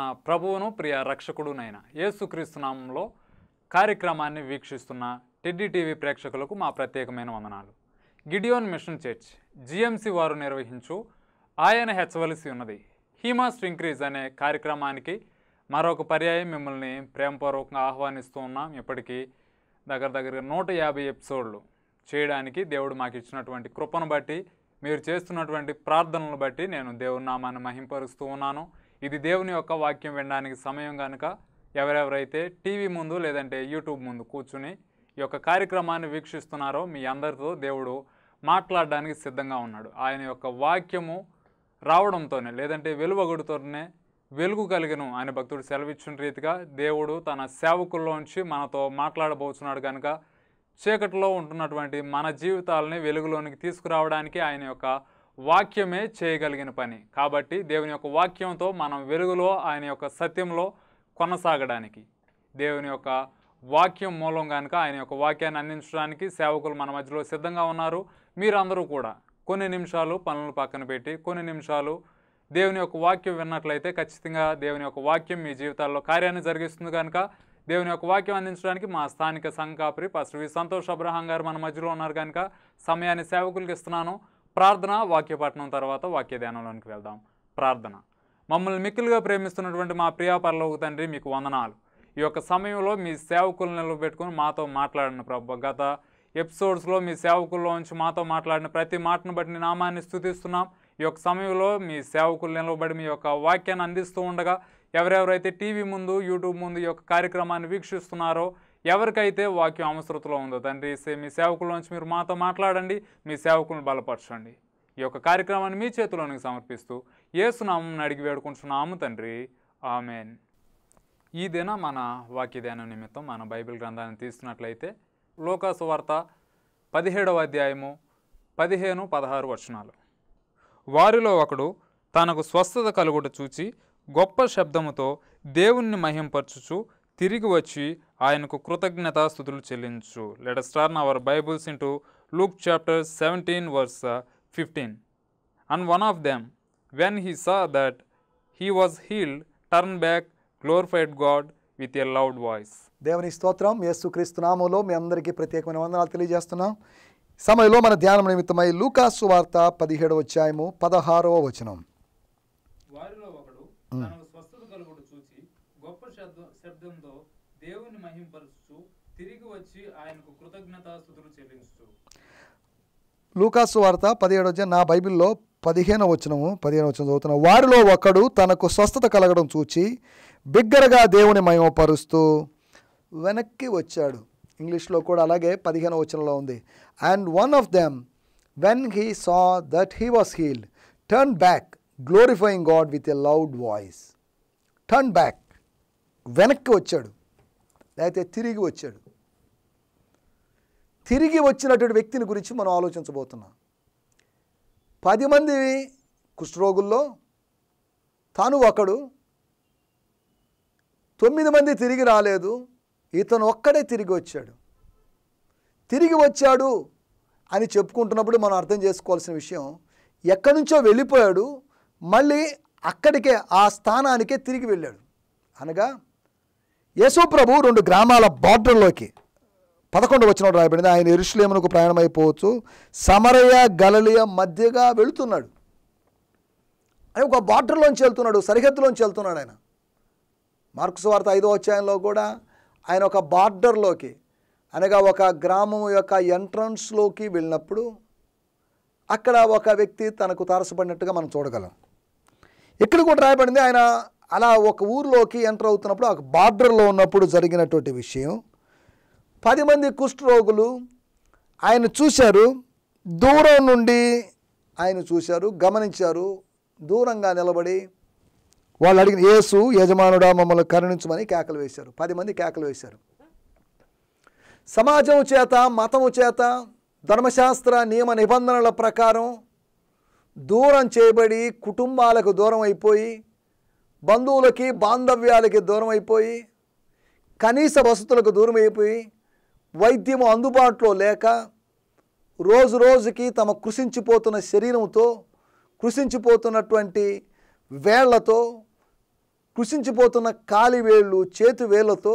ప్రభువును ప్రియ రక్షకుడునైన యేసుక్రీస్తు నామంలో కార్యక్రమాన్ని వీక్షిస్తున్న టెడ్డీ టీవీ ప్రేక్షకులకు మా ప్రత్యేకమైన వందనాలు గిడియోన్ మిషన్ చర్చ్ జిఎంసి వారు నిర్వహించు ఆయన హెచ్చవలసి ఉన్నది హీ మస్ట్ ఇంక్రీజ్ అనే కార్యక్రమానికి మరొక పర్యాయం మిమ్మల్ని ప్రేమపూర్వకంగా ఆహ్వానిస్తూ ఉన్నాం ఇప్పటికీ దగ్గర దగ్గర నూట యాభై ఎపిసోడ్లు చేయడానికి దేవుడు మాకు ఇచ్చినటువంటి కృపను బట్టి మీరు చేస్తున్నటువంటి ప్రార్థనలు బట్టి నేను దేవుని నామాన్ని మహింపరుస్తూ ఉన్నాను ఇది దేవుని యొక్క వాక్యం వినడానికి సమయం కనుక ఎవరెవరైతే టీవీ ముందు లేదంటే యూట్యూబ్ ముందు కూర్చుని ఈ యొక్క కార్యక్రమాన్ని వీక్షిస్తున్నారో మీ అందరితో దేవుడు మాట్లాడడానికి సిద్ధంగా ఉన్నాడు ఆయన యొక్క వాక్యము రావడంతోనే లేదంటే వెలువగుడుతోనే వెలుగు కలిగను అని భక్తుడు సెలవిచ్చిన రీతిగా దేవుడు తన సేవకుల్లోంచి మనతో మాట్లాడబోతున్నాడు కనుక చీకటిలో ఉంటున్నటువంటి మన జీవితాలని వెలుగులోనికి తీసుకురావడానికి ఆయన యొక్క వాక్యమే చేయగలిగిన పని కాబట్టి దేవుని యొక్క వాక్యంతో మనం వెలుగులో ఆయన యొక్క సత్యంలో కొనసాగడానికి దేవుని యొక్క వాక్యం మూలం కనుక ఆయన యొక్క వాక్యాన్ని అందించడానికి సేవకులు మన మధ్యలో సిద్ధంగా ఉన్నారు మీరందరూ కూడా కొన్ని నిమిషాలు పనులు పక్కన పెట్టి కొన్ని నిమిషాలు దేవుని యొక్క వాక్యం విన్నట్లయితే ఖచ్చితంగా దేవుని యొక్క వాక్యం మీ జీవితాల్లో కార్యాన్ని జరిగిస్తుంది కనుక దేవుని యొక్క వాక్యం అందించడానికి మా స్థానిక సంఘాపురి పాస్టర్ వి సంతోష్ అబ్రహాం గారు మన మధ్యలో ఉన్నారు కనుక సమయాన్ని సేవకులకు ఇస్తున్నాను ప్రార్థన వాక్యపట్నం తర్వాత వాక్య ధ్యానంలోనికి వెళ్దాం ప్రార్థన మమ్మల్ని మిక్కిలుగా ప్రేమిస్తున్నటువంటి మా ప్రియా పరలోక తండ్రి మీకు వందనాలు ఈ యొక్క సమయంలో మీ సేవకులను నిలబెట్టుకుని మాతో మాట్లాడిన ప్రభు గత ఎపిసోడ్స్లో మీ సేవకుల్లోంచి మాతో మాట్లాడిన ప్రతి మాటను బట్టి నీ నామాన్ని స్థుతిస్తున్నాం ఈ యొక్క సమయంలో మీ సేవకులు నిలబడి మీ యొక్క వాక్యాన్ని అందిస్తూ ఉండగా ఎవరెవరైతే టీవీ ముందు యూట్యూబ్ ముందు ఈ యొక్క కార్యక్రమాన్ని వీక్షిస్తున్నారో ఎవరికైతే వాక్యం అవసరతలో ఉందో తండ్రి సే- మీ సేవకుల్లోంచి మీరు మాతో మాట్లాడండి మీ సేవకులను బలపరచండి ఈ యొక్క కార్యక్రమాన్ని మీ చేతిలోనికి సమర్పిస్తూ ఏసునామం అడిగి వేడుకుంటున్నాము తండ్రి ఆమెన్ ఈ దిన మన వాక్య ధ్యానం నిమిత్తం మన బైబిల్ గ్రంథాన్ని తీస్తున్నట్లయితే లోకాసు వార్త పదిహేడవ అధ్యాయము పదిహేను పదహారు వచనాలు వారిలో ఒకడు తనకు స్వస్థత కలుగుట చూచి గొప్ప శబ్దముతో దేవుణ్ణి మహింపరచుచు తిరిగి వచ్చి ఆయనకు కృతజ్ఞతాస్థుతులు చెల్లించు let's turn our Bibles into Luke chapter seventeen verse fifteen and one of them when he saw that he was healed turn back glorified God with a loud voice దేవుని స్తోత్రం యేసుక్రీస్తు నామంలో మీ అందరికీ ప్రత్యేకమైన వందనాలు తెలియజేస్తున్నాం సమయంలో మన ధ్యానం నిమిత్తమై లూకాసు వార్త పదిహేడవ అధ్యాయము పదహారవ వచనం వారిలో ఒకడు తనకు స్వస్థత కలుగుడు చూచి గొప్ప శబ్ద శబ్దంతో దేవుని మహింపరచుచు తిరిగి వచ్చి ఆయనకు కృతజ్ఞతాస్థుతులు చెల్లించు లూకాసు వార్త పదిహేడవ అధ్యాయం నా బైబిల్లో పదిహేను వచనము పదిహేను వచనం చదువుతున్నాం వారిలో ఒకడు తనకు స్వస్థత కలగడం చూచి బిగ్గరగా దేవుని మహిమపరుస్తూ వెనక్కి వచ్చాడు ఇంగ్లీష్లో కూడా అలాగే పదిహేను వచనంలో ఉంది and one of them when he saw that he was healed turn back glorifying God with a loud voice turn back వెనక్కి వచ్చాడు లేకపోతే తిరిగి వచ్చాడు తిరిగి వచ్చినటువంటి వ్యక్తిని గురించి మనం ఆలోచించబోతున్నాం పది మంది కుష్ఠరోగుల్లో తాను ఒకడు తొమ్మిది మంది తిరిగి రాలేదు ఇతను ఒక్కడే తిరిగి వచ్చాడు తిరిగి వచ్చాడు అని చెప్పుకుంటున్నప్పుడు మనం అర్థం చేసుకోవాల్సిన విషయం ఎక్కడి నుంచో వెళ్ళిపోయాడు మళ్ళీ అక్కడికే ఆ స్థానానికే తిరిగి వెళ్ళాడు అనగా యేసు ప్రభు రెండు గ్రామాల బార్డర్లోకి పదకొండు వచ్చిన రాయబడింది ఆయన ఎరుషులేమునకు ప్రయాణమైపోవచ్చు సమరయ గలలియ మధ్యగా వెళుతున్నాడు అని ఒక బార్డర్లోంచి వెళ్తున్నాడు సరిహద్దులోంచి వెళ్తున్నాడు ఆయన మార్క్స్ వార్త ఐదో అధ్యాయంలో కూడా ఆయన ఒక బార్డర్లోకి అనగా ఒక గ్రామం యొక్క ఎంట్రన్స్లోకి వెళ్ళినప్పుడు అక్కడ ఒక వ్యక్తి తనకు తారసపడినట్టుగా మనం చూడగలం ఇక్కడ కూడా రాయబడింది ఆయన అలా ఒక ఊర్లోకి ఎంటర్ అవుతున్నప్పుడు ఒక బార్డర్లో ఉన్నప్పుడు జరిగినటువంటి విషయం పది మంది కుష్ఠరోగులు ఆయన చూశారు దూరం నుండి ఆయన చూశారు గమనించారు దూరంగా నిలబడి వాళ్ళు అడిగిన యేసు యజమానుడా మమ్మల్ని కరుణించమని కేకలు వేశారు పది మంది కేకలు వేశారు సమాజం చేత మతము చేత ధర్మశాస్త్ర నియమ నిబంధనల ప్రకారం దూరం చేయబడి కుటుంబాలకు దూరం అయిపోయి బంధువులకి బాంధవ్యాలకి దూరం అయిపోయి కనీస వసతులకు దూరం అయిపోయి వైద్యము అందుబాటులో లేక రోజు రోజుకి తమ కృషించిపోతున్న శరీరంతో కృషించిపోతున్నటువంటి వేళ్లతో కృషించిపోతున్న కాలి వేళ్ళు చేతి వేళ్ళతో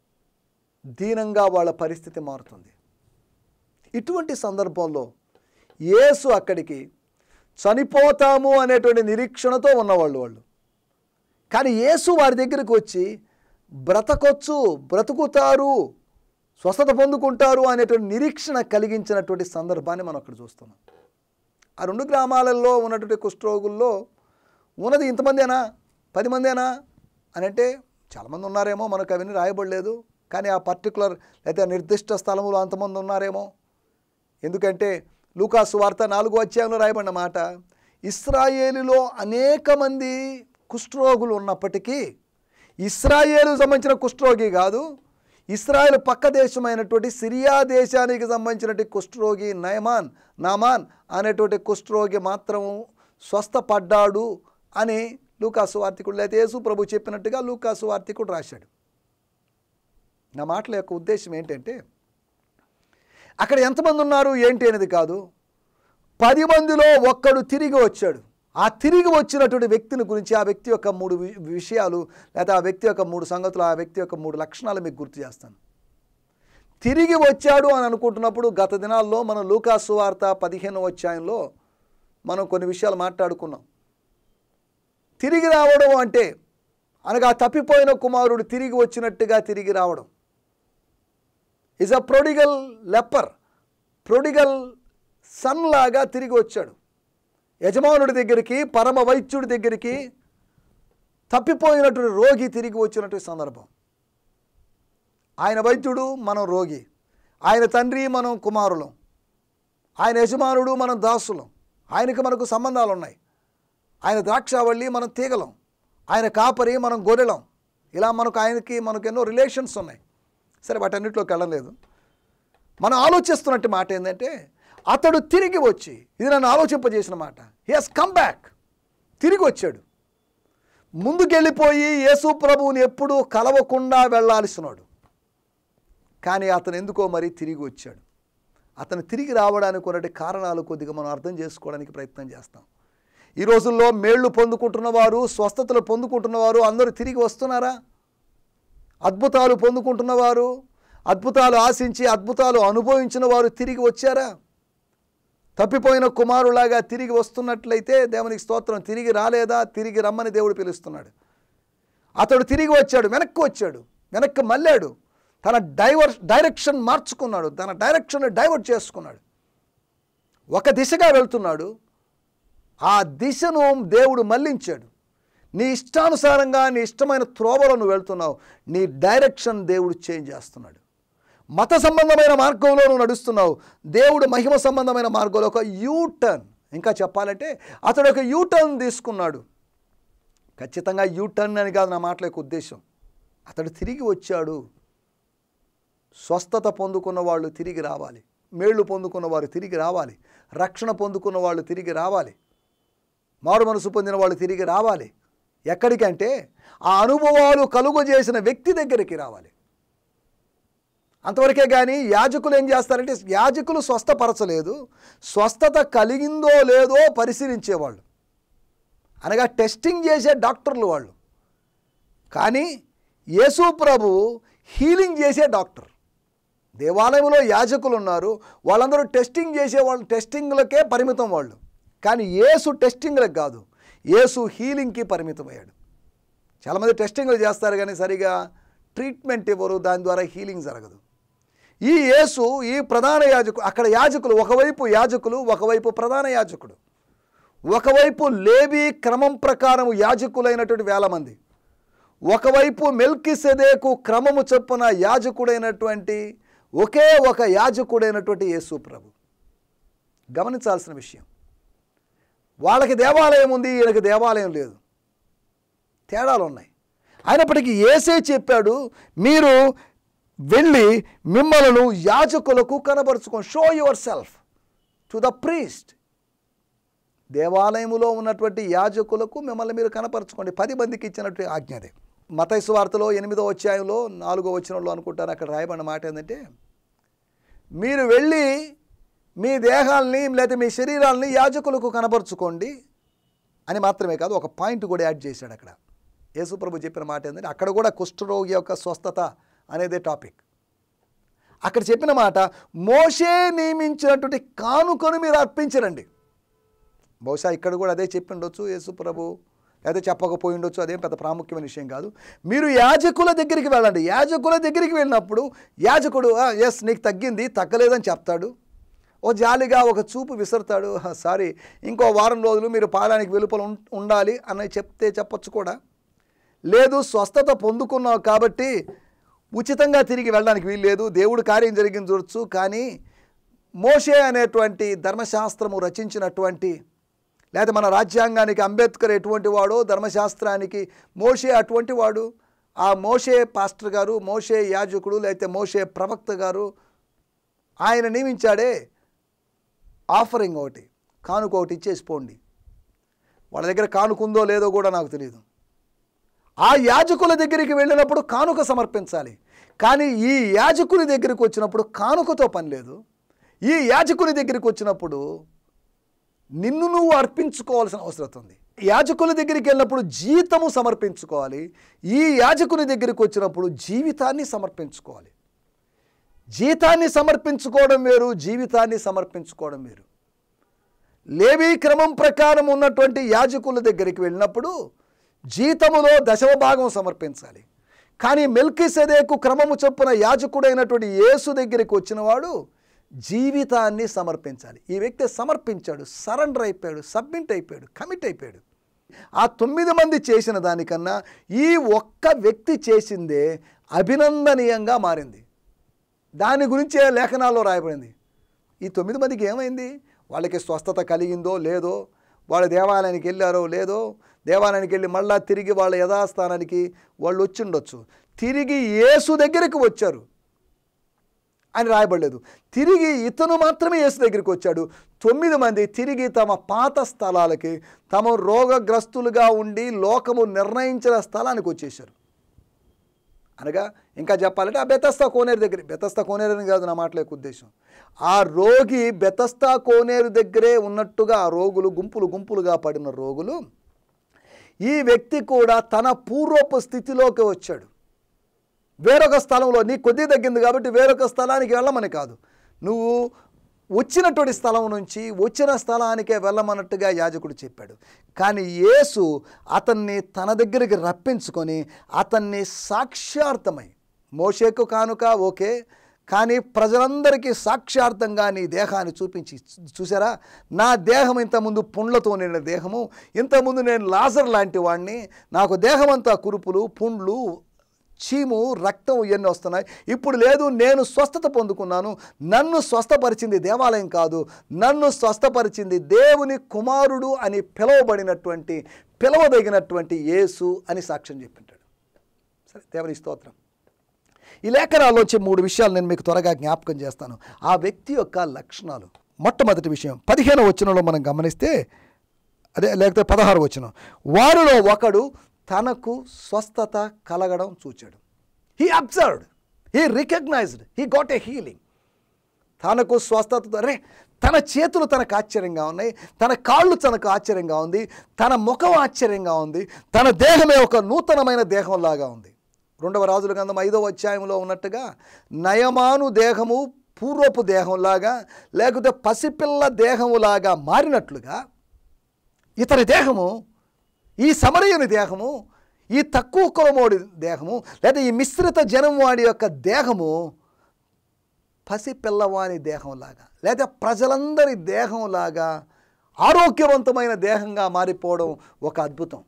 దీనంగా వాళ్ళ పరిస్థితి మారుతుంది ఇటువంటి సందర్భంలో యేసు అక్కడికి చనిపోతాము అనేటువంటి నిరీక్షణతో ఉన్నవాళ్ళు వాళ్ళు కానీ యేసు వారి దగ్గరికి వచ్చి బ్రతకొచ్చు బ్రతుకుతారు స్వస్థత పొందుకుంటారు అనేటువంటి నిరీక్షణ కలిగించినటువంటి సందర్భాన్ని మనం అక్కడ చూస్తున్నాం ఆ రెండు గ్రామాలలో ఉన్నటువంటి కుష్ఠరోగుల్లో ఉన్నది ఇంతమందేనా పది మందేనా అని అంటే చాలామంది ఉన్నారేమో మనకు అవన్నీ రాయబడలేదు కానీ ఆ పర్టికులర్ లేదా నిర్దిష్ట స్థలంలో అంతమంది ఉన్నారేమో ఎందుకంటే లూకాసు వార్త నాలుగో అధ్యాయంలో రాయబడిన మాట ఇస్రాయేలులో అనేక మంది కుష్ఠరోగులు ఉన్నప్పటికీ ఇస్రాయేలు సంబంధించిన కుష్ఠరోగి కాదు ఇస్రాయేల్ పక్క దేశమైనటువంటి సిరియా దేశానికి సంబంధించినటువంటి కుష్ఠరోగి నయమాన్ నామాన్ అనేటువంటి కుష్ఠరోగి మాత్రం స్వస్థపడ్డాడు అని లూకాసు వార్తికుడు లేదా యేసు ప్రభు చెప్పినట్టుగా లూకాసు వార్తికుడు రాశాడు నా మాటల యొక్క ఉద్దేశం ఏంటంటే అక్కడ ఎంతమంది ఉన్నారు ఏంటి అనేది కాదు పది మందిలో ఒక్కడు తిరిగి వచ్చాడు ఆ తిరిగి వచ్చినటువంటి వ్యక్తిని గురించి ఆ వ్యక్తి యొక్క మూడు వి- విషయాలు లేదా ఆ వ్యక్తి యొక్క మూడు సంగతులు ఆ వ్యక్తి యొక్క మూడు లక్షణాలు మీకు గుర్తు చేస్తాను తిరిగి వచ్చాడు అని అనుకుంటున్నప్పుడు గత దినాల్లో మనం లూకాసు వార్త పదిహేను అధ్యాయంలో మనం కొన్ని విషయాలు మాట్లాడుకున్నాం తిరిగి రావడం అంటే అనగా తప్పిపోయిన కుమారుడు తిరిగి వచ్చినట్టుగా తిరిగి రావడం is a prodigal leper prodigal son లాగా తిరిగి వచ్చాడు యజమానుడి దగ్గరికి పరమ వైద్యుడి దగ్గరికి తప్పిపోయినటువంటి రోగి తిరిగి వచ్చినటువంటి సందర్భం ఆయన వైద్యుడు మనం రోగి ఆయన తండ్రి మనం కుమారులం ఆయన యజమానుడు మనం దాసులం ఆయనకి మనకు సంబంధాలు ఉన్నాయి ఆయన ద్రాక్షావళి మనం తీగలం ఆయన కాపరి మనం గొర్రెలం ఇలా మనకు ఆయనకి మనకు ఎన్నో రిలేషన్స్ ఉన్నాయి సరే వాటన్నిటిలోకి వెళ్ళలేదు మనం ఆలోచిస్తున్నట్టు మాట ఏంటంటే అతడు తిరిగి వచ్చి ఇది నన్ను ఆలోచింపజేసిన మాట హీ హాస్ కమ్ బ్యాక్ తిరిగి వచ్చాడు ముందుకెళ్ళిపోయి యేసు ప్రభువుని ఎప్పుడూ కలవకుండా వెళ్ళాల్సినాడు కానీ అతను ఎందుకో మరి తిరిగి వచ్చాడు అతను తిరిగి రావడానికి ఉన్నటువంటి కారణాలు కొద్దిగా మనం అర్థం చేసుకోవడానికి ప్రయత్నం చేస్తాం ఈ రోజుల్లో మేళ్లు పొందుకుంటున్నవారు స్వస్థతలు పొందుకుంటున్నవారు అందరూ తిరిగి వస్తున్నారా అద్భుతాలు పొందుకుంటున్నవారు అద్భుతాలు ఆశించి అద్భుతాలు అనుభవించిన వారు తిరిగి వచ్చారా తప్పిపోయిన కుమారులాగా తిరిగి వస్తున్నట్లయితే దేవునికి స్తోత్రం తిరిగి రాలేదా తిరిగి రమ్మని దేవుడు పిలుస్తున్నాడు అతడు తిరిగి వచ్చాడు వెనక్కి వచ్చాడు వెనక్కి మళ్ళాడు తన డైవర్ డైరెక్షన్ మార్చుకున్నాడు తన డైరెక్షన్ డైవర్ట్ చేసుకున్నాడు ఒక దిశగా వెళ్తున్నాడు ఆ దిశను దేవుడు మళ్ళించాడు నీ ఇష్టానుసారంగా నీ ఇష్టమైన త్రోవలో నువ్వు వెళ్తున్నావు నీ డైరెక్షన్ దేవుడు చేంజ్ చేస్తున్నాడు మత సంబంధమైన మార్గంలో నువ్వు నడుస్తున్నావు దేవుడు మహిమ సంబంధమైన మార్గంలో ఒక యూ టర్న్ ఇంకా చెప్పాలంటే అతడు ఒక యూ టర్న్ తీసుకున్నాడు ఖచ్చితంగా యూ టర్న్ అని కాదు నా మాటల యొక్క ఉద్దేశం అతడు తిరిగి వచ్చాడు స్వస్థత పొందుకున్న వాళ్ళు తిరిగి రావాలి మేళ్ళు పొందుకున్న వారు తిరిగి రావాలి రక్షణ పొందుకున్న వాళ్ళు తిరిగి రావాలి మారు మనసు పొందిన వాళ్ళు తిరిగి రావాలి ఎక్కడికంటే ఆ అనుభవాలు కలుగజేసిన వ్యక్తి దగ్గరికి రావాలి అంతవరకే కానీ యాజకులు ఏం చేస్తారంటే యాజకులు స్వస్థపరచలేదు స్వస్థత కలిగిందో లేదో పరిశీలించేవాళ్ళు అనగా టెస్టింగ్ చేసే డాక్టర్లు వాళ్ళు కానీ యేసు ప్రభు హీలింగ్ చేసే డాక్టర్ దేవాలయంలో యాజకులు ఉన్నారు వాళ్ళందరూ టెస్టింగ్ చేసే వాళ్ళు టెస్టింగ్లకే పరిమితం వాళ్ళు కానీ యేసు టెస్టింగ్లకు కాదు యేసు హీలింగ్కి పరిమితమయ్యాడు చాలామంది టెస్టింగ్లు చేస్తారు కానీ సరిగా ట్రీట్మెంట్ ఇవ్వరు దాని ద్వారా హీలింగ్ జరగదు ఈ యేసు ఈ ప్రధాన యాజకుడు అక్కడ యాజకులు ఒకవైపు యాజకులు ఒకవైపు ప్రధాన యాజకుడు ఒకవైపు లేవి క్రమం ప్రకారం యాజకులైనటువంటి వేల మంది ఒకవైపు మెల్కి సెదేకు క్రమము చొప్పున యాజకుడైనటువంటి ఒకే ఒక యాజకుడైనటువంటి యేసు ప్రభు గమనించాల్సిన విషయం వాళ్ళకి దేవాలయం ఉంది ఈయనకి దేవాలయం లేదు తేడాలు ఉన్నాయి అయినప్పటికీ ఏసే చెప్పాడు మీరు వెళ్ళి మిమ్మలను యాజకులకు కనబరుచుకో show yourself to the priest దేవాలయములో ఉన్నటువంటి యాజకులకు మిమ్మల్ని మీరు కనపరచుకోండి పది మందికి ఇచ్చినట్టు ఆజ్ఞ అదే మతైసు వార్తలో ఎనిమిదో అధ్యాయంలో నాలుగో వచనంలో అనుకుంటారు అక్కడ రాయబడిన మాట ఏంటంటే మీరు వెళ్ళి మీ దేహాల్ని లేదా మీ శరీరాల్ని యాజకులకు కనపరుచుకోండి అని మాత్రమే కాదు ఒక పాయింట్ కూడా యాడ్ చేశాడు అక్కడ యేసుప్రభు చెప్పిన మాట ఏంటంటే అక్కడ కూడా కుష్ఠరోగి యొక్క స్వస్థత అనేదే టాపిక్ అక్కడ చెప్పిన మాట మోషే నియమించినటువంటి కానుకను మీరు అర్పించరండి బహుశా ఇక్కడ కూడా అదే చెప్పి ఉండొచ్చు యేసు ప్రభు లేదా చెప్పకపోయి ఉండొచ్చు అదేం పెద్ద ప్రాముఖ్యమైన విషయం కాదు మీరు యాజకుల దగ్గరికి వెళ్ళండి యాజకుల దగ్గరికి వెళ్ళినప్పుడు యాజకుడు ఎస్ నీకు తగ్గింది తగ్గలేదని చెప్తాడు ఓ జాలిగా ఒక చూపు విసురుతాడు సారీ ఇంకో వారం రోజులు మీరు పాలానికి వెలుపల ఉం- ఉండాలి అని చెప్తే చెప్పొచ్చు కూడా లేదు స్వస్థత పొందుకున్నావు కాబట్టి ఉచితంగా తిరిగి వెళ్ళడానికి వీలు లేదు దేవుడు కార్యం జరిగింది చూడొచ్చు కానీ మోషే అనేటువంటి ధర్మశాస్త్రము రచించినటువంటి లేదా మన రాజ్యాంగానికి అంబేద్కర్ ఎటువంటి వాడో ధర్మశాస్త్రానికి మోషే అటువంటి వాడు ఆ మోషే పాస్టర్ గారు మోషే యాజకుడు లేకపోతే మోషే ప్రవక్త గారు ఆయన నియమించాడే ఆఫరింగ్ ఒకటి కానుక ఒకటి ఇచ్చేసి పోండి వాళ్ళ దగ్గర కానుకుందో లేదో కూడా నాకు తెలియదు ఆ యాజకుల దగ్గరికి వెళ్ళినప్పుడు కానుక సమర్పించాలి కానీ ఈ యాజకుని దగ్గరికి వచ్చినప్పుడు కానుకతో పని లేదు ఈ యాజకుని దగ్గరికి వచ్చినప్పుడు నిన్ను నువ్వు అర్పించుకోవాల్సిన అవసరం ఉంది యాజకుల దగ్గరికి వెళ్ళినప్పుడు జీతము సమర్పించుకోవాలి ఈ యాజకుని దగ్గరికి వచ్చినప్పుడు జీవితాన్ని సమర్పించుకోవాలి జీతాన్ని సమర్పించుకోవడం వేరు జీవితాన్ని సమర్పించుకోవడం వేరు లేవీ క్రమం ప్రకారం ఉన్నటువంటి యాజకుల దగ్గరికి వెళ్ళినప్పుడు జీతములో దశమ భాగం సమర్పించాలి కానీ మెల్కి సెదేకు క్రమము చొప్పున యాజకుడైనటువంటి యేసు దగ్గరికి వచ్చినవాడు జీవితాన్ని సమర్పించాలి ఈ వ్యక్తి సమర్పించాడు సరెండర్ అయిపోయాడు సబ్మిట్ అయిపోయాడు కమిట్ అయిపోయాడు ఆ తొమ్మిది మంది చేసిన దానికన్నా ఈ ఒక్క వ్యక్తి చేసిందే అభినందనీయంగా మారింది దాని గురించే లేఖనాల్లో రాయబడింది ఈ తొమ్మిది మందికి ఏమైంది వాళ్ళకి స్వస్థత కలిగిందో లేదో వాళ్ళ దేవాలయానికి వెళ్ళారో లేదో దేవాలయానికి వెళ్ళి మళ్ళా తిరిగి వాళ్ళ యథాస్థానానికి వాళ్ళు వచ్చి ఉండొచ్చు తిరిగి యేసు దగ్గరికి వచ్చారు అని రాయబడలేదు తిరిగి ఇతను మాత్రమే యేసు దగ్గరికి వచ్చాడు తొమ్మిది మంది తిరిగి తమ పాత స్థలాలకి తమ రోగగ్రస్తులుగా ఉండి లోకము నిర్ణయించిన స్థలానికి వచ్చేసారు అనగా ఇంకా చెప్పాలంటే ఆ బెతస్తా కోనేరు దగ్గర బెతస్తా కోనేరు అని కాదు నా మాటల యొక్క ఉద్దేశం ఆ రోగి బెతస్తా కోనేరు దగ్గరే ఉన్నట్టుగా ఆ రోగులు గుంపులు గుంపులుగా పడిన రోగులు ఈ వ్యక్తి కూడా తన పూర్వపు స్థితిలోకి వచ్చాడు వేరొక స్థలంలో నీ కొద్ది తగ్గింది కాబట్టి వేరొక స్థలానికి వెళ్ళమని కాదు నువ్వు వచ్చినటువంటి స్థలం నుంచి వచ్చిన స్థలానికే వెళ్ళమన్నట్టుగా యాజకుడు చెప్పాడు కానీ యేసు అతన్ని తన దగ్గరికి రప్పించుకొని అతన్ని సాక్షార్థమై మోషేకు కానుక ఓకే కానీ ప్రజలందరికీ సాక్షార్థంగా నీ దేహాన్ని చూపించి చూసారా నా దేహం ఇంతకుముందు పుండ్లతో నిండిన దేహము ఇంతకుముందు నేను లాజర్ లాంటి వాడిని నాకు దేహం అంతా కురుపులు పుండ్లు చీము రక్తం ఇవన్నీ వస్తున్నాయి ఇప్పుడు లేదు నేను స్వస్థత పొందుకున్నాను నన్ను స్వస్థపరిచింది దేవాలయం కాదు నన్ను స్వస్థపరిచింది దేవుని కుమారుడు అని పిలువబడినటువంటి పిలవదగినటువంటి యేసు అని సాక్ష్యం చెప్పింటాడు సరే దేవుని స్తోత్రం ఈ లేఖనాల్లోంచి మూడు విషయాలు నేను మీకు త్వరగా జ్ఞాపకం చేస్తాను ఆ వ్యక్తి యొక్క లక్షణాలు మొట్టమొదటి విషయం పదిహేను వచనంలో మనం గమనిస్తే అదే లేకపోతే పదహారు వచనం వారిలో ఒకడు తనకు స్వస్థత కలగడం చూచాడు he observed he recognised he got a healing తనకు స్వస్థత అరే తన చేతులు తనకు ఆశ్చర్యంగా ఉన్నాయి తన కాళ్ళు తనకు ఆశ్చర్యంగా ఉంది తన ముఖం ఆశ్చర్యంగా ఉంది తన దేహమే ఒక నూతనమైన దేహంలాగా ఉంది రెండవ రాజుల గ్రంథం ఐదవ అధ్యాయంలో ఉన్నట్టుగా నయమాను దేహము పూర్వపు దేహంలాగా లేకపోతే పసిపిల్ల దేహములాగా మారినట్లుగా ఇతని దేహము ఈ సమరయుని దేహము ఈ తక్కువ కులమోడి దేహము లేదా ఈ మిశ్రిత జనం వాడి యొక్క దేహము పసి పిల్లవాని దేహంలాగా లేదా ప్రజలందరి దేహంలాగా ఆరోగ్యవంతమైన దేహంగా మారిపోవడం ఒక అద్భుతం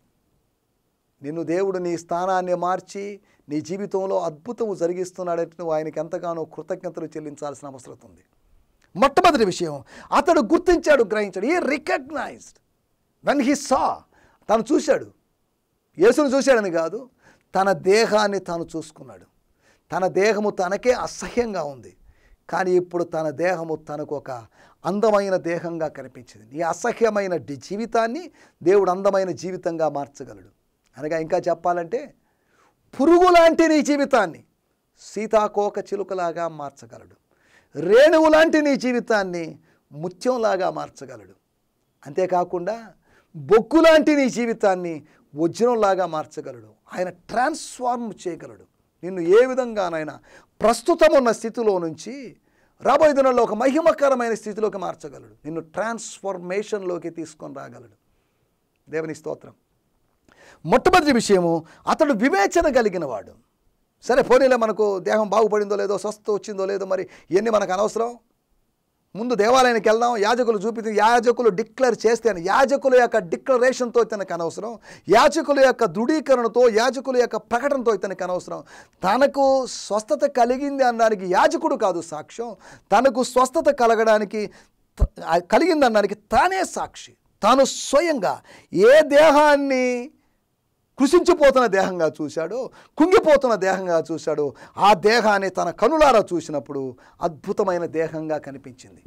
నిన్ను దేవుడు నీ స్థానాన్ని మార్చి నీ జీవితంలో అద్భుతము జరిగిస్తున్నాడంటే నువ్వు ఆయనకి ఎంతగానో కృతజ్ఞతలు చెల్లించాల్సిన అవసరం ఉంది మొట్టమొదటి విషయం అతడు గుర్తించాడు గ్రహించాడు ఈ రికగ్నైజ్డ్ వెన్ హీ సా తను చూశాడు యేసును చూశాడని కాదు తన దేహాన్ని తాను చూసుకున్నాడు తన దేహము తనకే అసహ్యంగా ఉంది కానీ ఇప్పుడు తన దేహము తనకు ఒక అందమైన దేహంగా కనిపించింది ఈ అసహ్యమైన డి- జీవితాన్ని దేవుడు అందమైన జీవితంగా మార్చగలడు అనగా ఇంకా చెప్పాలంటే పురుగు లాంటి నీ జీవితాన్ని సీతాకోక చిలుకలాగా మార్చగలడు రేణువు లాంటి నీ జీవితాన్ని ముత్యంలాగా మార్చగలడు అంతేకాకుండా బొగ్గు లాంటి నీ జీవితాన్ని వజ్రంలాగా మార్చగలడు ఆయన ట్రాన్స్ఫార్మ్ చేయగలడు నిన్ను ఏ విధంగానైనా ప్రస్తుతం ఉన్న స్థితిలో నుంచి రాబోయే దినాల్లో ఒక మహిమకరమైన స్థితిలోకి మార్చగలడు నిన్ను ట్రాన్స్ఫర్మేషన్లోకి తీసుకొని రాగలడు దేవుని స్తోత్రం మొట్టమొదటి విషయము అతడు వివేచన కలిగిన వాడు సరే పోనీలే మనకు దేహం బాగుపడిందో లేదో స్వస్థ వచ్చిందో లేదో మరి ఇవన్నీ మనకు అనవసరం ముందు దేవాలయానికి వెళ్దాం యాజకులు చూపి యాజకులు డిక్లేర్ చేస్తేనే యాజకుల యొక్క డిక్లరేషన్తో ఇతనికి అనవసరం యాజకుల యొక్క దృఢీకరణతో యాజకుల యొక్క ప్రకటనతో ఇతనికి అనవసరం తనకు స్వస్థత కలిగింది అనడానికి యాజకుడు కాదు సాక్ష్యం తనకు స్వస్థత కలగడానికి త- ఆ కలిగింది అనడానికి తానే సాక్షి తాను స్వయంగా ఏ దేహాన్ని కృషించిపోతున్న దేహంగా చూశాడో కుంగిపోతున్న దేహంగా చూశాడో ఆ దేహాన్ని తన కనులారా చూసినప్పుడు అద్భుతమైన దేహంగా కనిపించింది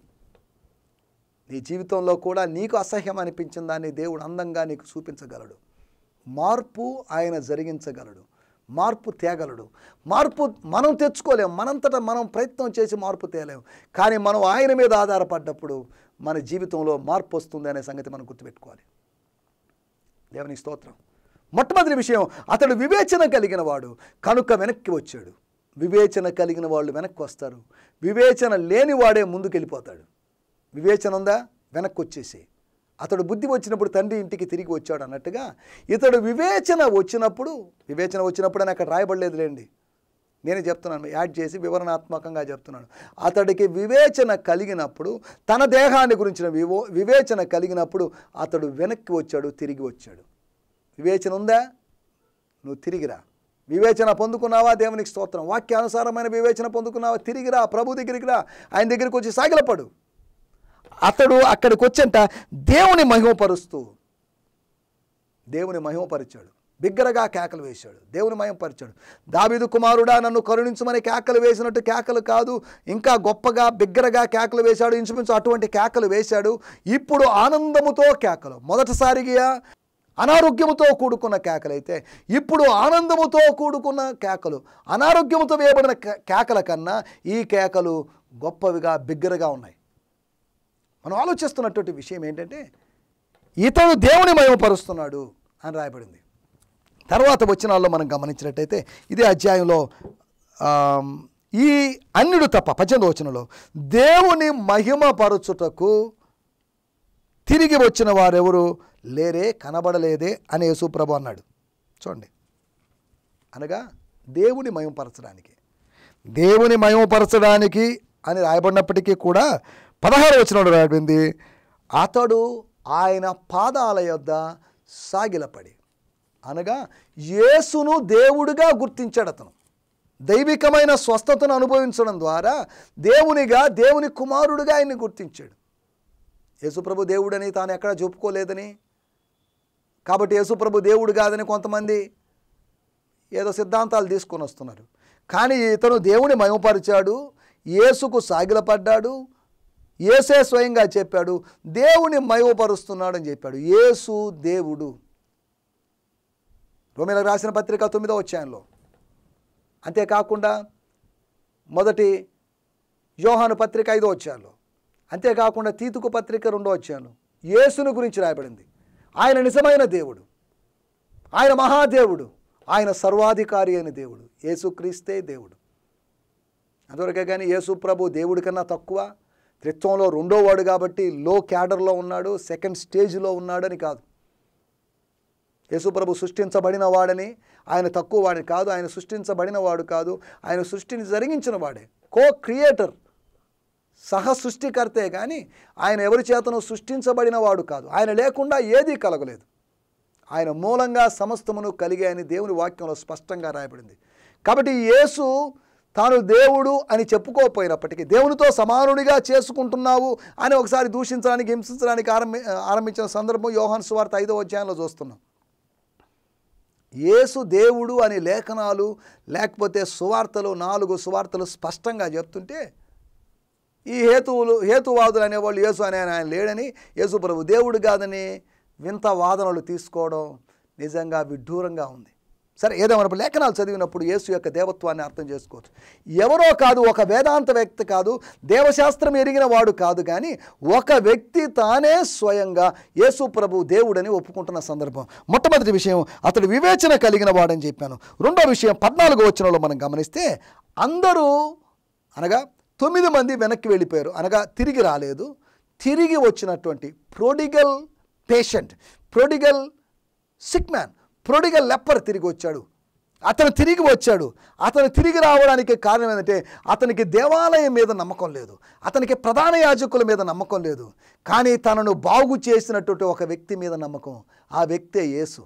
నీ జీవితంలో కూడా నీకు అసహ్యం అనిపించిన దాన్ని దేవుడు అందంగా నీకు చూపించగలడు మార్పు ఆయన జరిగించగలడు మార్పు తేగలడు మార్పు మనం తెచ్చుకోలేం మనంతటా మనం ప్రయత్నం చేసి మార్పు తేలేం కానీ మనం ఆయన మీద ఆధారపడ్డప్పుడు మన జీవితంలో మార్పు వస్తుంది అనే సంగతి మనం గుర్తుపెట్టుకోవాలి దేవుని స్తోత్రం మొట్టమొదటి విషయం అతడు వివేచన కలిగిన వాడు కనుక వెనక్కి వచ్చాడు వివేచన కలిగిన వాళ్ళు వెనక్కి వస్తారు వివేచన లేనివాడే ముందుకెళ్ళిపోతాడు వివేచన ఉందా వెనక్కి వచ్చేసి అతడు బుద్ధి వచ్చినప్పుడు తండ్రి ఇంటికి తిరిగి వచ్చాడు అన్నట్టుగా ఇతడు వివేచన వచ్చినప్పుడు వివేచన వచ్చినప్పుడు అని అక్కడ రాయబడలేదు లేండి నేనే చెప్తున్నాను యాడ్ చేసి వివరణాత్మకంగా చెప్తున్నాను అతడికి వివేచన కలిగినప్పుడు తన దేహాన్ని గురించిన వివో వివేచన కలిగినప్పుడు అతడు వెనక్కి వచ్చాడు తిరిగి వచ్చాడు వివేచన ఉందా నువ్వు తిరిగిరా వివేచన పొందుకున్నావా దేవునికి స్తోత్రం వాక్యానుసారమైన వివేచన పొందుకున్నావా తిరిగిరా ప్రభు దగ్గరికి రా ఆయన దగ్గరికి వచ్చి సాగిలపడు అతడు అక్కడికి వచ్చంట దేవుని మహిమపరుస్తూ దేవుని మహిమపరిచాడు బిగ్గరగా కేకలు వేశాడు దేవుని మహిమపరిచాడు దావీదు కుమారుడా నన్ను కరుణించమని కేకలు వేసినట్టు కేకలు కాదు ఇంకా గొప్పగా బిగ్గరగా కేకలు వేశాడు ఇంచుమించు అటువంటి కేకలు వేశాడు ఇప్పుడు ఆనందముతో కేకలు మొదటిసారిగా అనారోగ్యముతో కూడుకున్న కేకలైతే ఇప్పుడు ఆనందముతో కూడుకున్న కేకలు అనారోగ్యముతో వేయబడిన కే- కేకల కన్నా ఈ కేకలు గొప్పవిగా బిగ్గరగా ఉన్నాయి మనం ఆలోచిస్తున్నటువంటి విషయం ఏంటంటే ఇతడు దేవుని మహిమపరుస్తున్నాడు అని రాయబడింది తర్వాత వచ్చినాల్లో మనం గమనించినట్టయితే ఇదే అధ్యాయంలో ఆమ్, ఈ అన్యుడు తప్ప పద్దెనిమిది వచనంలో దేవుని మహిమపరచుటకు తిరిగి వచ్చిన వారెవరు లేరే కనబడలేదే అని యేసుప్రభు అన్నాడు చూడండి అనగా దేవుని మయంపరచడానికి దేవుని మయంపరచడానికి అని రాయబడినప్పటికీ కూడా పదహారు వచనంలో రాయబడింది అతడు ఆయన పాదాల యొద్ద సాగిలపడి అనగా యేసును దేవుడిగా గుర్తించాడు అతను దైవికమైన స్వస్థతను అనుభవించడం ద్వారా దేవునిగా దేవుని కుమారుడిగా ఆయన్ని గుర్తించాడు యేసుప్రభు దేవుడని తాను ఎక్కడ చెప్పుకోలేదని కాబట్టి యేసుప్రభు దేవుడు కాదని కొంతమంది ఏదో సిద్ధాంతాలు తీసుకొని వస్తున్నారు కానీ ఇతను దేవుని మయమపరిచాడు యేసుకు సాగిలపడ్డాడు యేసే స్వయంగా చెప్పాడు దేవుని మయమపరుస్తున్నాడు అని చెప్పాడు యేసు దేవుడు రోమిలకు రాసిన పత్రిక తొమ్మిదో అధ్యాయంలో అంతేకాకుండా మొదటి యోహాను పత్రిక ఐదో అధ్యాయంలో అంతేకాకుండా తీతుకు పత్రిక రెండో అధ్యాయంలో యేసును గురించి రాయబడింది ఆయన నిజమైన దేవుడు ఆయన మహాదేవుడు ఆయన సర్వాధికారి అయిన దేవుడు యేసుక్రీస్తే దేవుడు అందువరకే కానీ యేసు ప్రభు దేవుడి కన్నా తక్కువ త్రిత్వంలో రెండో వాడు కాబట్టి లో క్యాడర్లో ఉన్నాడు సెకండ్ స్టేజ్లో ఉన్నాడని కాదు యేసుప్రభు సృష్టించబడిన వాడని ఆయన తక్కువ వాడిని కాదు ఆయన సృష్టించబడిన వాడు కాదు ఆయన సృష్టిని జరిగించిన వాడే కో క్రియేటర్ సహ సృష్టికర్తే కానీ ఆయన ఎవరి చేతను సృష్టించబడిన వాడు కాదు ఆయన లేకుండా ఏదీ కలగలేదు ఆయన మూలంగా సమస్తమును కలిగాయని దేవుని వాక్యంలో స్పష్టంగా రాయబడింది కాబట్టి యేసు తాను దేవుడు అని చెప్పుకోకపోయినప్పటికీ దేవునితో సమానుడిగా చేసుకుంటున్నావు అని ఒకసారి దూషించడానికి హింసించడానికి ఆరంభి ఆరంభించిన సందర్భం యోహాన్ సువార్త ఐదో అధ్యాయంలో చూస్తున్నాం యేసు దేవుడు అని లేఖనాలు లేకపోతే సువార్తలు నాలుగు సువార్తలు స్పష్టంగా చెప్తుంటే ఈ హేతువులు హేతువాదులు అనేవాళ్ళు యేసు అనే ఆయన లేడని యేసు ప్రభు దేవుడు కాదని వింత వాదనలు తీసుకోవడం నిజంగా విడ్డూరంగా ఉంది సరే ఏదేమైనప్పుడు లేఖనాలు చదివినప్పుడు యేసు యొక్క దేవత్వాన్ని అర్థం చేసుకోవచ్చు ఎవరో కాదు ఒక వేదాంత వ్యక్తి కాదు దేవశాస్త్రం ఎరిగిన వాడు కాదు కానీ ఒక వ్యక్తి తానే స్వయంగా యేసు ప్రభు దేవుడని ఒప్పుకుంటున్న సందర్భం మొట్టమొదటి విషయం అతడు వివేచన కలిగిన వాడని చెప్పాను రెండో విషయం పద్నాలుగో వచనంలో మనం గమనిస్తే అందరూ అనగా తొమ్మిది మంది వెనక్కి వెళ్ళిపోయారు అనగా తిరిగి రాలేదు తిరిగి వచ్చినటువంటి prodigal patient prodigal sick man prodigal leper తిరిగి వచ్చాడు అతను తిరిగి వచ్చాడు అతను తిరిగి రావడానికి కారణం ఏంటంటే అతనికి దేవాలయం మీద నమ్మకం లేదు అతనికి ప్రధాన యాజకుల మీద నమ్మకం లేదు కానీ తనను బాగు చేసినటువంటి ఒక వ్యక్తి మీద నమ్మకం ఆ వ్యక్తే యేసు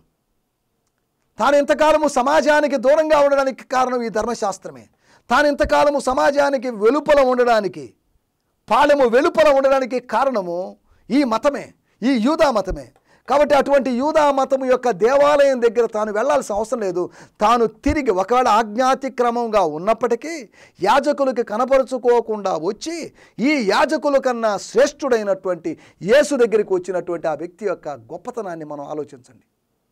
తాను ఇంతకాలము సమాజానికి దూరంగా ఉండడానికి కారణం ఈ ధర్మశాస్త్రమే తాను ఇంతకాలము సమాజానికి వెలుపల ఉండడానికి పాలెము వెలుపల ఉండడానికి కారణము ఈ మతమే ఈ యూదా మతమే కాబట్టి అటువంటి యూదా మతము యొక్క దేవాలయం దగ్గర తాను వెళ్ళాల్సిన అవసరం లేదు తాను తిరిగి ఒకవేళ ఆజ్ఞాతిక్రమంగా ఉన్నప్పటికీ యాజకులకి కనపరుచుకోకుండా వచ్చి ఈ యాజకుల కన్నా శ్రేష్ఠుడైనటువంటి యేసు దగ్గరికి వచ్చినటువంటి ఆ వ్యక్తి యొక్క గొప్పతనాన్ని మనం ఆలోచించండి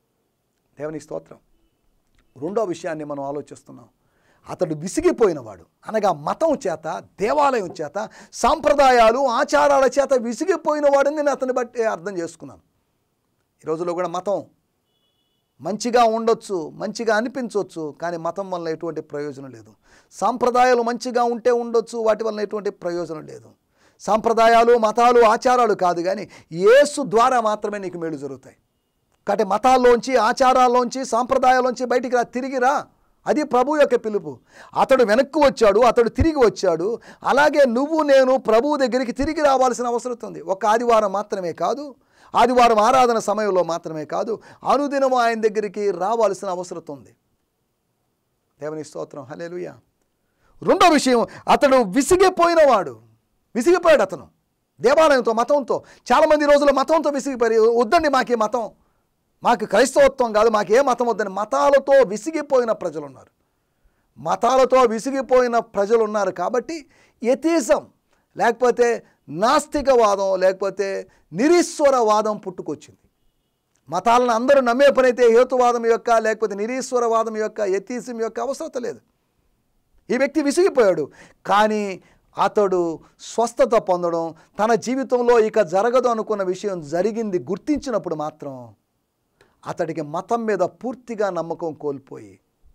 దేవుని స్తోత్రం రెండో విషయాన్ని మనం ఆలోచిస్తున్నాం అతడు విసిగిపోయినవాడు అనగా మతం చేత దేవాలయం చేత సాంప్రదాయాలు ఆచారాల చేత విసిగిపోయినవాడని నేను అతన్ని బట్టి అర్థం చేసుకున్నాను ఈ రోజుల్లో కూడా మతం మంచిగా ఉండొచ్చు మంచిగా అనిపించవచ్చు కానీ మతం వల్ల ఎటువంటి ప్రయోజనం లేదు సాంప్రదాయాలు మంచిగా ఉంటే ఉండొచ్చు వాటి వల్ల ఎటువంటి ప్రయోజనం లేదు సాంప్రదాయాలు మతాలు ఆచారాలు కాదు కానీ యేసు ద్వారా మాత్రమే నీకు మేలు జరుగుతాయి కాబట్టి మతాల్లోంచి ఆచారాల్లోంచి సాంప్రదాయాల్లోంచి బయటికి రా తిరిగి రా అది ప్రభు యొక్క పిలుపు అతడు వెనక్కి వచ్చాడు అతడు తిరిగి వచ్చాడు అలాగే నువ్వు నేను ప్రభువు దగ్గరికి తిరిగి రావాల్సిన అవసరం ఉంది ఒక ఆదివారం మాత్రమే కాదు ఆదివారం ఆరాధన సమయంలో మాత్రమే కాదు అనుదినం ఆయన దగ్గరికి రావాల్సిన అవసరం ఉంది దేవుని స్తోత్రం హలేలుయ రెండో విషయం అతడు విసిగిపోయినవాడు విసిగిపోయాడు అతను దేవాలయంతో మతంతో చాలామంది ఈ రోజుల్లో మతంతో విసిగిపోయారు వద్దండి మాకు ఈ మతం మాకు క్రైస్తవత్వం కాదు మాకు ఏ మతం వద్దని మతాలతో విసిగిపోయిన ప్రజలు ఉన్నారు మతాలతో విసిగిపోయిన ప్రజలు ఉన్నారు కాబట్టి ఎతీసం లేకపోతే నాస్తికవాదం లేకపోతే నిరీశ్వరవాదం పుట్టుకొచ్చింది మతాలను అందరూ నమ్మే పనైతే హేతువాదం యొక్క లేకపోతే నిరీశ్వరవాదం యొక్క ఎతీసం యొక్క అవసరం లేదు ఈ వ్యక్తి విసిగిపోయాడు కానీ అతడు స్వస్థత పొందడం తన జీవితంలో ఇక జరగదు అనుకున్న విషయం జరిగింది గుర్తించినప్పుడు మాత్రం అతడికి మతం మీద పూర్తిగా నమ్మకం కోల్పోయి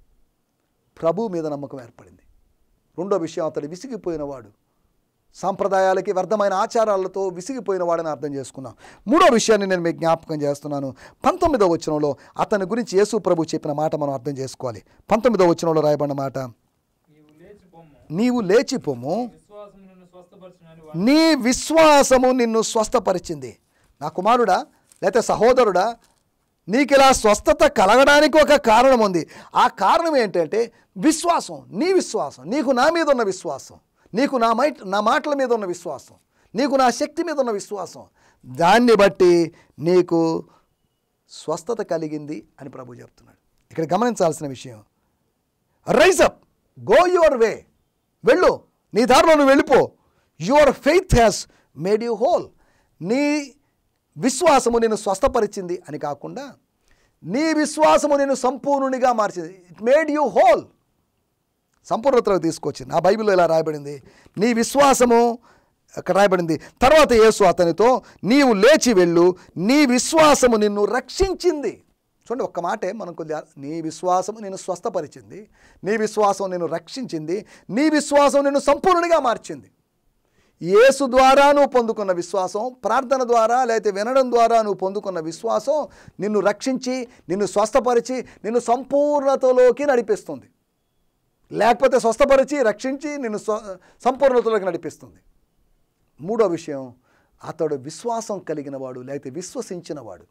ప్రభు మీద నమ్మకం ఏర్పడింది రెండో విషయం అతడు విసిగిపోయినవాడు సాంప్రదాయాలకి వ్యర్థమైన ఆచారాలతో విసిగిపోయిన వాడని అర్థం చేసుకున్నాం మూడో విషయాన్ని నేను మీకు జ్ఞాపకం చేస్తున్నాను పంతొమ్మిదో వచనంలో అతని గురించి యేసు ప్రభు చెప్పిన మాట మనం అర్థం చేసుకోవాలి పంతొమ్మిదో వచనంలో రాయబడిన మాట నీవు లేచి పొమ్ము నీవు లేచిపోము విశ్వాసం నిన్ను స్వస్థపరచునని నీ విశ్వాసము నిన్ను స్వస్థపరిచింది నా కుమారుడా లేకపోతే సహోదరుడా నీకు ఇలా స్వస్థత కలగడానికి ఒక కారణం ఉంది ఆ కారణం ఏంటంటే విశ్వాసం నీ విశ్వాసం నీకు నా మీద ఉన్న విశ్వాసం నీకు నా మైట్ నా మాటల మీద ఉన్న విశ్వాసం నీకు నా శక్తి మీద ఉన్న విశ్వాసం దాన్ని బట్టి నీకు స్వస్థత కలిగింది అని ప్రభు చెప్తున్నాడు ఇక్కడ గమనించాల్సిన విషయం rise up go your way వెళ్ళు నీ దారిలో నువ్వు వెళ్ళిపో your faith has made you whole నీ విశ్వాసము నేను స్వస్థపరిచింది అని కాకుండా నీ విశ్వాసము నేను సంపూర్ణునిగా మార్చింది ఇట్ మేడ్ యూ హోల్ సంపూర్ణతలోకి తీసుకొచ్చింది ఆ బైబిల్లో ఇలా రాయబడింది నీ విశ్వాసము అక్కడ రాయబడింది తర్వాత యేసు అతనితో నీవు లేచి వెళ్ళు నీ విశ్వాసము నిన్ను రక్షించింది చూడండి ఒక్క మాటే మనం కొద్దిగా నీ విశ్వాసము నిన్ను స్వస్థపరిచింది నీ విశ్వాసం నిన్ను రక్షించింది నీ విశ్వాసం నిన్ను సంపూర్ణంగా మార్చింది యేసు ద్వారా నువ్వు పొందుకున్న విశ్వాసం ప్రార్థన ద్వారా లేకపోతే వినడం ద్వారా నువ్వు పొందుకున్న విశ్వాసం నిన్ను రక్షించి నిన్ను స్వస్థపరిచి నిన్ను సంపూర్ణతలోకి నడిపిస్తుంది లేకపోతే స్వస్థపరిచి రక్షించి నిన్ను స్వ సంపూర్ణతలోకి నడిపిస్తుంది మూడో విషయం అతడు విశ్వాసం కలిగిన వాడు లేకపోతే విశ్వసించినవాడు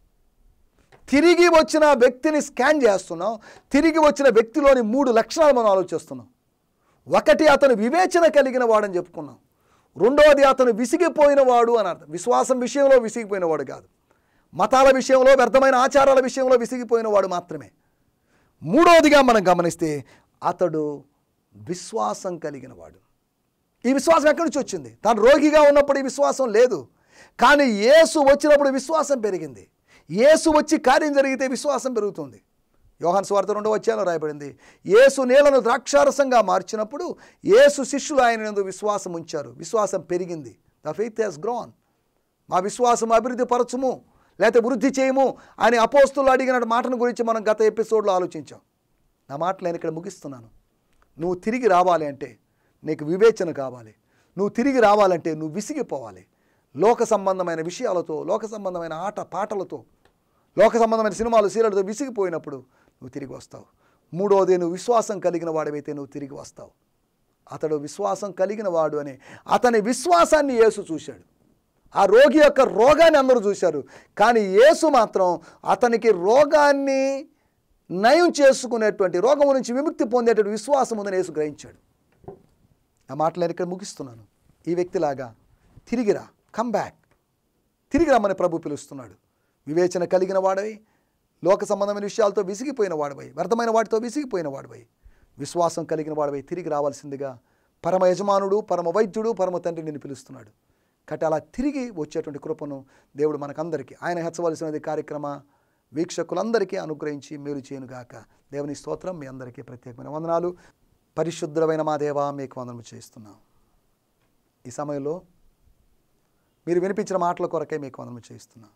తిరిగి వచ్చిన వ్యక్తిని స్కాన్ చేస్తున్నాం తిరిగి వచ్చిన వ్యక్తిలోని మూడు లక్షణాలు మనం ఆలోచిస్తున్నాం ఒకటి అతను వివేచన కలిగిన వాడని చెప్పుకున్నాం రెండవది అతను విసిగిపోయిన వాడు అని అర్థం విశ్వాసం విషయంలో విసిగిపోయినవాడు కాదు మతాల విషయంలో వ్యర్థమైన ఆచారాల విషయంలో విసిగిపోయిన వాడు మాత్రమే మూడవదిగా మనం గమనిస్తే అతడు విశ్వాసం కలిగిన వాడు ఈ విశ్వాసం ఎక్కడి నుంచి వచ్చింది తాను రోగిగా ఉన్నప్పుడు ఈ విశ్వాసం లేదు కానీ యేసు వచ్చినప్పుడు విశ్వాసం పెరిగింది యేసు వచ్చి కార్యం జరిగితే విశ్వాసం పెరుగుతుంది యోహాన్ స్వార్థ రెండో వచ్చాలో రాయబడింది యేసు నీళ్లను ద్రాక్షారసంగా మార్చినప్పుడు యేసు శిష్యులు ఆయన యందు విశ్వాసం ఉంచారు విశ్వాసం పెరిగింది ద ఫెయిత్ హ్యాస్ గ్రోన్ మా విశ్వాసం అభివృద్ధి పరచుము లేకపోతే వృద్ధి చేయము అని అపోస్తులు అడిగిన మాటను గురించి మనం గత ఎపిసోడ్లో ఆలోచించాం నా మాటలు నేను ఇక్కడ ముగిస్తున్నాను నువ్వు తిరిగి రావాలి అంటే నీకు వివేచన కావాలి నువ్వు తిరిగి రావాలంటే నువ్వు విసిగిపోవాలి లోక సంబంధమైన విషయాలతో లోక సంబంధమైన ఆట పాటలతో లోక సంబంధమైన సినిమాలు సీరియల్తో విసిగిపోయినప్పుడు నువ్వు తిరిగి వస్తావు మూడోది నువ్వు విశ్వాసం కలిగిన వాడివైతే నువ్వు తిరిగి వస్తావు అతడు విశ్వాసం కలిగిన వాడు అని అతని విశ్వాసాన్ని యేసు చూశాడు ఆ రోగి యొక్క రోగాన్ని అందరూ చూశారు కానీ యేసు మాత్రం అతనికి రోగాన్ని నయం చేసుకునేటువంటి రోగం నుంచి విముక్తి పొందేటువంటి విశ్వాసం ఉందని యేసు గ్రహించాడు ఆ మాటలు నేను ఇక్కడ ముగిస్తున్నాను ఈ వ్యక్తిలాగా తిరిగిరా కమ్ బ్యాక్ తిరిగి రమ్మని ప్రభు పిలుస్తున్నాడు వివేచన కలిగిన వాడవై లోక సంబంధమైన విషయాలతో విసిగిపోయిన వాడవై వ్యర్థమైన వాటితో విసిగిపోయిన వాడవై విశ్వాసం కలిగిన వాడవై తిరిగి రావాల్సిందిగా పరమ యజమానుడు పరమ వైద్యుడు పరమ తండ్రి నిన్ను పిలుస్తున్నాడు కాబట్టి అలా తిరిగి వచ్చేటువంటి కృపను దేవుడు మనకందరికీ ఆయన హెచ్చవలసినది కార్యక్రమ వీక్షకులందరికీ అనుగ్రహించి మేలు చేయనుగాక దేవుని స్తోత్రం మీ అందరికీ ప్రత్యేకమైన వందనాలు పరిశుద్ధమైన మా దేవా మీకు వందనము చేస్తున్నాం ఈ సమయంలో మీరు వినిపించిన మాటల కొరకే మీకు వందనము చేస్తున్నాం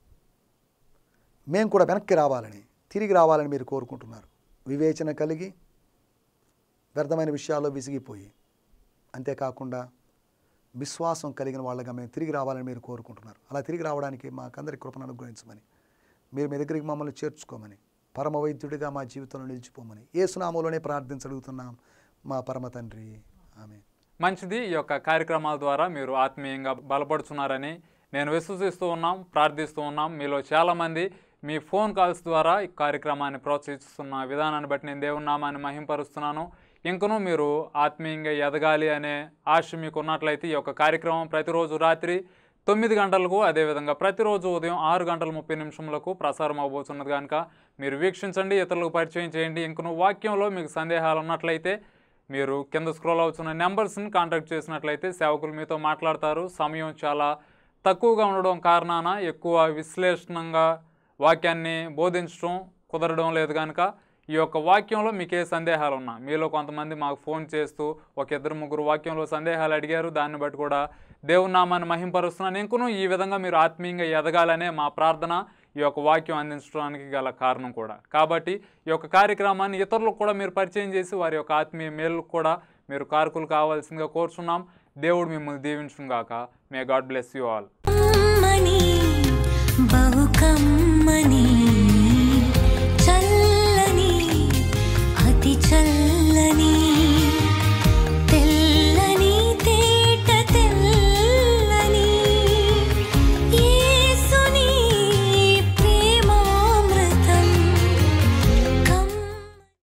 మేము కూడా వెనక్కి రావాలని తిరిగి రావాలని మీరు కోరుకుంటున్నారు వివేచన కలిగి వ్యర్థమైన విషయాల్లో విసిగిపోయి అంతేకాకుండా విశ్వాసం కలిగిన వాళ్ళగా మేము తిరిగి రావాలని మీరు కోరుకుంటున్నారు అలా తిరిగి రావడానికి మాకందరి కృపను అనుగ్రహించమని మీరు మీ దగ్గరికి మమ్మల్ని చేర్చుకోమని పరమ వైద్యుడిగా మా జీవితంలో నిలిచిపోమని ఏ సునామంలోనే ప్రార్థించగలుగుతున్నాం మా పరమ తండ్రి ఆమె మంచిది ఈ యొక్క కార్యక్రమాల ద్వారా మీరు ఆత్మీయంగా బలపడుతున్నారని నేను విశ్వసిస్తూ ఉన్నాం ప్రార్థిస్తూ ఉన్నాం మీలో చాలామంది మీ ఫోన్ కాల్స్ ద్వారా ఈ కార్యక్రమాన్ని ప్రోత్సహిస్తున్న విధానాన్ని బట్టి నేను దేవుని నామాన్ని మహింపరుస్తున్నాను ఇంకనూ మీరు ఆత్మీయంగా ఎదగాలి అనే ఆశ మీకు ఉన్నట్లయితే ఈ యొక్క కార్యక్రమం ప్రతిరోజు రాత్రి తొమ్మిది గంటలకు అదేవిధంగా ప్రతిరోజు ఉదయం ఆరు గంటల ముప్పై నిమిషములకు ప్రసారం అవబోతున్నది కనుక మీరు వీక్షించండి ఇతరులకు పరిచయం చేయండి ఇంకను వాక్యంలో మీకు సందేహాలు ఉన్నట్లయితే మీరు కింద స్క్రోల్ అవుతున్న నెంబర్స్ని కాంటాక్ట్ చేసినట్లయితే సేవకులు మీతో మాట్లాడతారు సమయం చాలా తక్కువగా ఉండడం కారణాన ఎక్కువ విశ్లేషణంగా వాక్యాన్ని బోధించడం కుదరడం లేదు కనుక ఈ యొక్క వాక్యంలో మీకు ఏ సందేహాలు ఉన్నా మీలో కొంతమంది మాకు ఫోన్ చేస్తూ ఒక ఇద్దరు ముగ్గురు వాక్యంలో సందేహాలు అడిగారు దాన్ని బట్టి కూడా దేవుని నామాన్ని మహింపరుస్తున్నాను ఇంకను ఈ విధంగా మీరు ఆత్మీయంగా ఎదగాలనే మా ప్రార్థన ఈ యొక్క వాక్యం అందించడానికి గల కారణం కూడా కాబట్టి ఈ యొక్క కార్యక్రమాన్ని ఇతరులకు కూడా మీరు పరిచయం చేసి వారి యొక్క ఆత్మీయ మేలు కూడా మీరు కారకులు కావాల్సిందిగా కోరుచున్నాం దేవుడు మిమ్మల్ని దీవించును గాక may God bless you all అమ్మని బహు